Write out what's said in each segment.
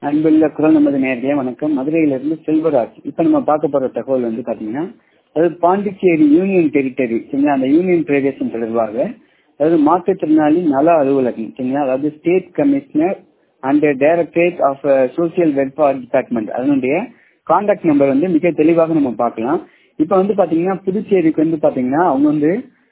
அன்புள்ள குரல் நமது நேரடியா வணக்கம் மதுரையிலிருந்து செல்வராஜ் இப்ப நம்ம பார்க்க போற தகவல் வந்து பாத்தீங்கன்னா அதாவது பாண்டிச்சேரி யூனியன் டெரிட்டரி சரிங்களா அந்த யூனியன் பிரதேசம் தொடர்பாக அதாவது மாற்றுத்திறனாளி நல அலுவலகம் சரிங்களா அதாவது state commissioner and directorate of social welfare department அதனுடைய கான்டாக்ட் நம்பர் வந்து மிக தெளிவாக நம்ம பார்க்கலாம் இப்ப வந்து பாத்தீங்கன்னா புதுச்சேரிக்கு வந்து பாத்தீங்கன்னா அவங்க வந்து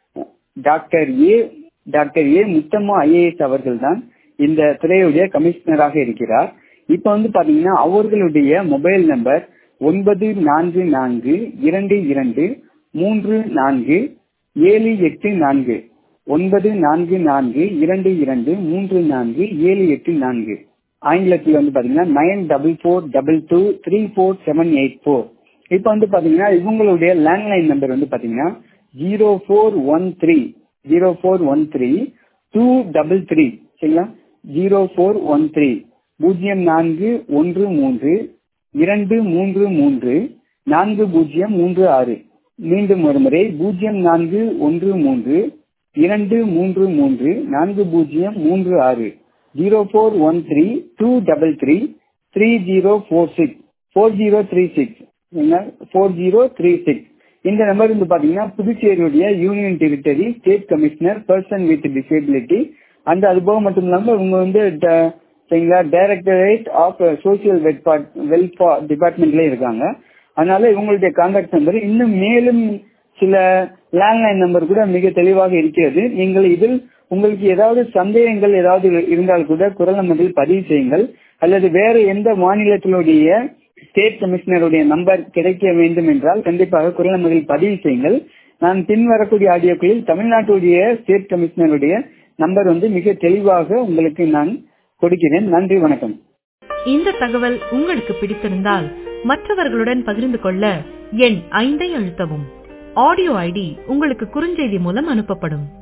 doctor A doctor A Muthamma IAS அவர்கள் தான் இந்த துறையுடைய கமிஷனராக இருக்கிறார் இப்ப வந்து பாத்தீங்கன்னா அவர்களுடைய மொபைல் நம்பர் ஒன்பது நான்கு நான்கு இரண்டு இரண்டு மூன்று நான்கு ஏழு எட்டு நான்கு ஒன்பது நான்கு நான்கு இரண்டு இரண்டு மூன்று நான்கு ஏழு எட்டு நான்கு ஆங்கிலத்தில் வந்து பாத்தீங்கன்னா nine double four double two three four seven eight four இப்ப வந்து பாத்தீங்கன்னா இவங்களுடைய லேண்ட்லைன் நம்பர் வந்து பாத்தீங்கன்னா zero four one three zero four one three two double three சரிங்களா ஜீரோ ஃபோர் ஒன் த்ரீ பூஜ்ஜியம் நான்கு ஒன்று மூன்று இரண்டு மூன்று மூன்று நான்கு பூஜ்ஜியம் மூன்று ஆறு மீண்டும் ஒரு முறை பூஜ்ஜியம் நான்கு ஒன்று மூன்று இரண்டு மூன்று மூன்று நான்கு பூஜ்ஜியம் மூன்று ஆறு zero four one three two double three three zero four six four zero three six four zero three six இந்த நம்பர் வந்து பாத்தீங்கன்னா புதுச்சேரியுடைய union territory state commissioner person with disability அந்த அது போக மட்டும் இல்லாம இவங்க வந்து சரிங்களா டைரக்டரேட் ஆஃப் சோசியல் வெல்ஃபேர் டிபார்ட்மெண்ட்ல இருக்காங்க அதனால இவங்களுடைய கான்டாக்ட் நம்பர் இன்னும் மேலும் சில லேண்ட்லைன் நம்பர் கூட மிக தெளிவாக இருக்கிறது நீங்கள் இதில் உங்களுக்கு ஏதாவது சந்தேகங்கள் ஏதாவது இருந்தால் கூட குரல் நம்பரில் பதிவு செய்யுங்கள் அல்லது வேற எந்த மாநிலத்தினுடைய ஸ்டேட் கமிஷனருடைய நம்பர் கிடைக்க வேண்டும் என்றால் கண்டிப்பாக குரல் நம்பரில் பதிவு செய்யுங்கள் நான் பின் வரக்கூடிய ஆடியோக்களில் தமிழ்நாட்டுடைய ஸ்டேட் கமிஷனருடைய நம்பர் வந்து மிக தெளிவாக உங்களுக்கு நான் கொடுக்கிறேன் நன்றி வணக்கம் இந்த தகவல் உங்களுக்கு பிடித்திருந்தால் மற்றவர்களுடன் பகிர்ந்து கொள்ள எண் ஐந்தை அழுத்தவும் ஆடியோ ஐடி உங்களுக்கு குறுஞ்செய்தி மூலம் அனுப்பப்படும்